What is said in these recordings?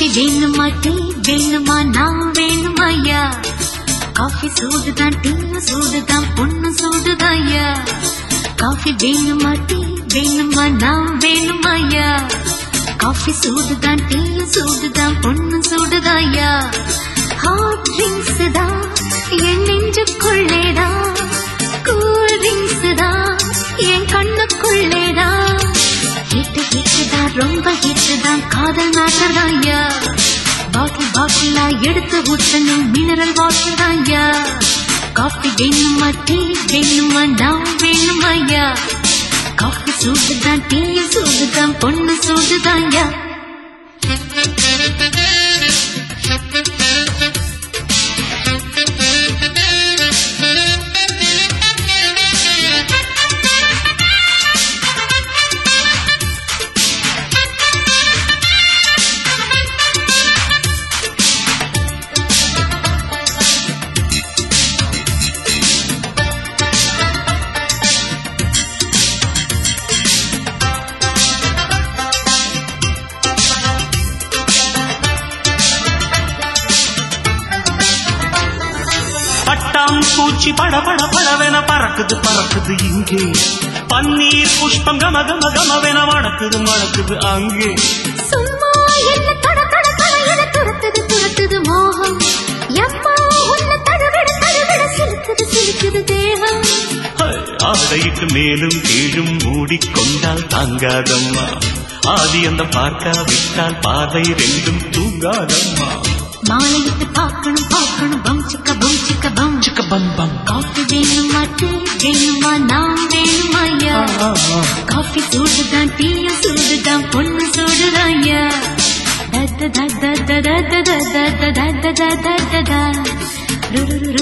Coffee வேணுமா tea வேணுமா நான் வேணுமாய்யா காஃபி சூடுதான் டீ சூடுதான் பொண்ணு சூடுதாய்யா காஃபி வேணுமா டீ வேணுமா நான் வேணுமாய்யா காஃபி சூடுதான் டீ சூடுதான் பொண்ணு சூடுதாய்யா ஹாட் ட்ரிங்க்ஸ் தான் என் நெஞ்சுக்குள்ளேதான் கூல் ட்ரிங்க்ஸ் தான் என் கண்ணுக்குள்ளேதான் ஹிட்டு ஹிட்டு தான் ரொம்ப ஹிட்டு தான் காதல் மேட்டர் தான் ஐயா பாட்டில் பாட்டிலா எடுத்து ஊற்றணும் மினரல் வாட்டர் தான் ஐயா காஃபி வேணுமா டீ வேணுமா நான் வேணுமா ஐயா காஃபி சூடுதான் டீ சூடுதான் பொண்ணு சூடுதான் ஐயா பட்டாம் பூச்சி பட பட படவென பறக்குது பறக்குது இங்கே பன்னீர் புஷ்பம் கம கம கமவென மணக்குது மணக்குது அங்கே சும்மா என்ன தட தட தட என துரத்துது துரத்துது மோகம் எம்மா உன்னை தடவிட தடவிட சிலுக்குது சிலுக்குது தேகம் ஹை, ஆடையிட்டு மேலும் கீழும் மூடிக்கொண்டால் தாங்காதம்மா ஆதி அந்த பார்க்காவிட்டால் பார்வை ரெண்டும் தூங்காதம்மா மாலையிட்டு பார்க்கணும் பார்க்கணும் பம் சிக்க பம் சிக்க பம் சிக்க பம் பம் காஃபி வேணுமா டீ வேணுமா நான் வேணுமா ஐயா காஃபி சூடுதான் டீயும் சூடுதான் பொண்ணு சூடுதான் ஐயா தத்த தத்த தத்த தத்த தத்த தத்த தத்த தத்த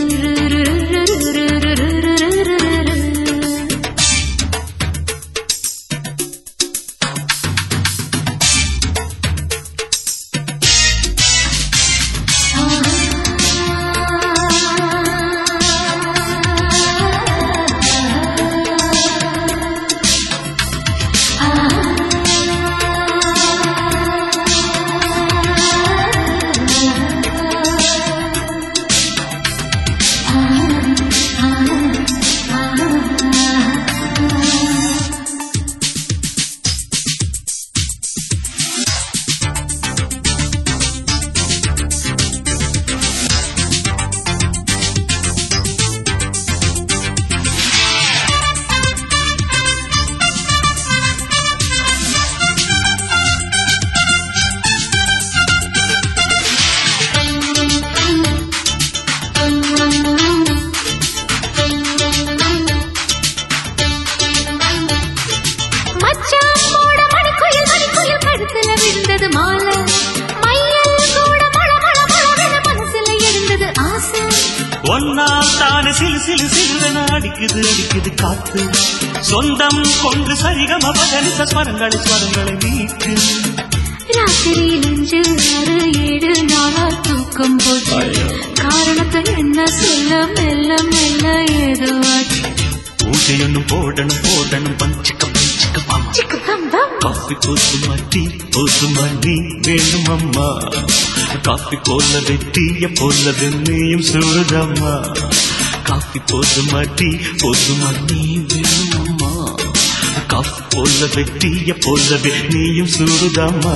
மச்சான் கூட மணிக்குயில் மணிக்குயில் கழுத்துல விழுந்தது மாலை மையல் கூட மழ மழ மழவென மனசுல எழுந்தது ஆசை ஒன்னால் தானே சிலு சிலு சிலுவென அடிக்குது அடிக்குது காத்து சொந்தம் கொண்டு சரிகம பதனிச ஸ்வரங்களை ஸ்வரங்களை நீக்கு ராத்திரி நெஞ்சு ஆறு ஏழு நாளா தூக்கம் போச்சு ஐயோ. காரணத்தை என்ன சொல்ல மெல்ல மெல்ல ஏதோ ஆச்சு பூஜையொன்னு போடணும் போடணும் பஞ்சிக்க பஞ்சிக்க பாம் சிக்கு பம் பம் காஃபி போதுமா டீ போதுமா நீ வேணும் அம்மா காஃபி போலவே டீய போலவே நீயும் சூடுதம்மா காஃபி போதுமா டீ போதுமா நீ வேணும் அம்மா காஃபி போலவே டீய போலவே நீயும் சூடுதம்மா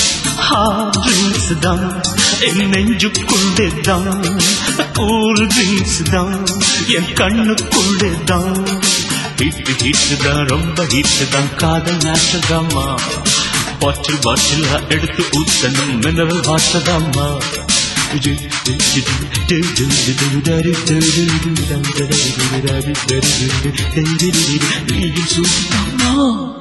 ட்ரிங்க்ஸ் தான் என் நெஞ்சுக்குள்ளே தான் கூல் ட்ரிங்க்ஸ் தான் என் கண்ணுக்குள்ளே தான் ஹிட் ஹிட் தான் ரொம்ப ஹிட் தான் காதல் நாட்டதாம்மா பாட்டில் பாட்டில் எடுத்து ஊத்தணும் மினரல் வாட்டதாம்மா நீயும் சூடாமா